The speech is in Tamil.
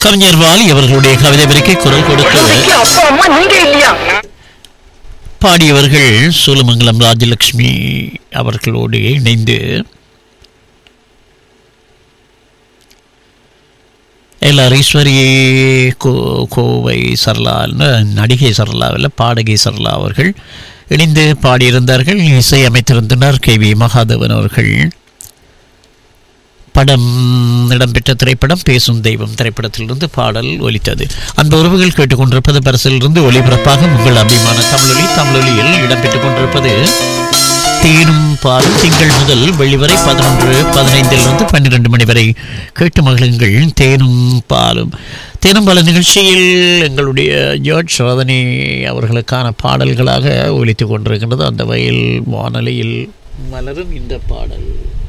கவிஞர் வாலி அவர்களுடைய கவிதை வரைக்கும் குரல் கொடுத்து அப்பா அம்மா நீங்க இல்லையா பாடியவர்கள் சூலமங்கலம் ராஜலட்சுமி அவர்களோடு இணைந்து எல்லார் ஈஸ்வரி கோ கோவை சரளா நடிகை சரளாவில் பாடகி சரளா அவர்கள் இணைந்து பாடியிருந்தார்கள் இசை அமைத்திருந்தனர் கே வி மகாதேவன் அவர்கள் படம் இடம்பெற்ற திரைப்படம் பேசும் தெய்வம் திரைப்படத்திலிருந்து பாடல் ஒலித்தது அந்த உறவுகள் கேட்டுக்கொண்டிருப்பது பரிசிலிருந்து ஒளிபரப்பாக உங்கள் அபிமான தமிழொலி தமிழொலியில் இடம்பெற்றுக் கொண்டிருப்பது தேனும் பாலும் திங்கள் முதல் வெளிவரை பதினொன்று பதினைந்திலிருந்து பன்னிரெண்டு மணி வரை கேட்டு மகிழுங்கள் தேனும் பாலும் தேனும் பால நிகழ்ச்சியில் எங்களுடைய ஜார்ஜ் சோதனை அவர்களுக்கான பாடல்களாக ஒலித்துக் கொண்டிருக்கின்றது அந்த வகையில் வானொலியில் மலரும் இந்த பாடல்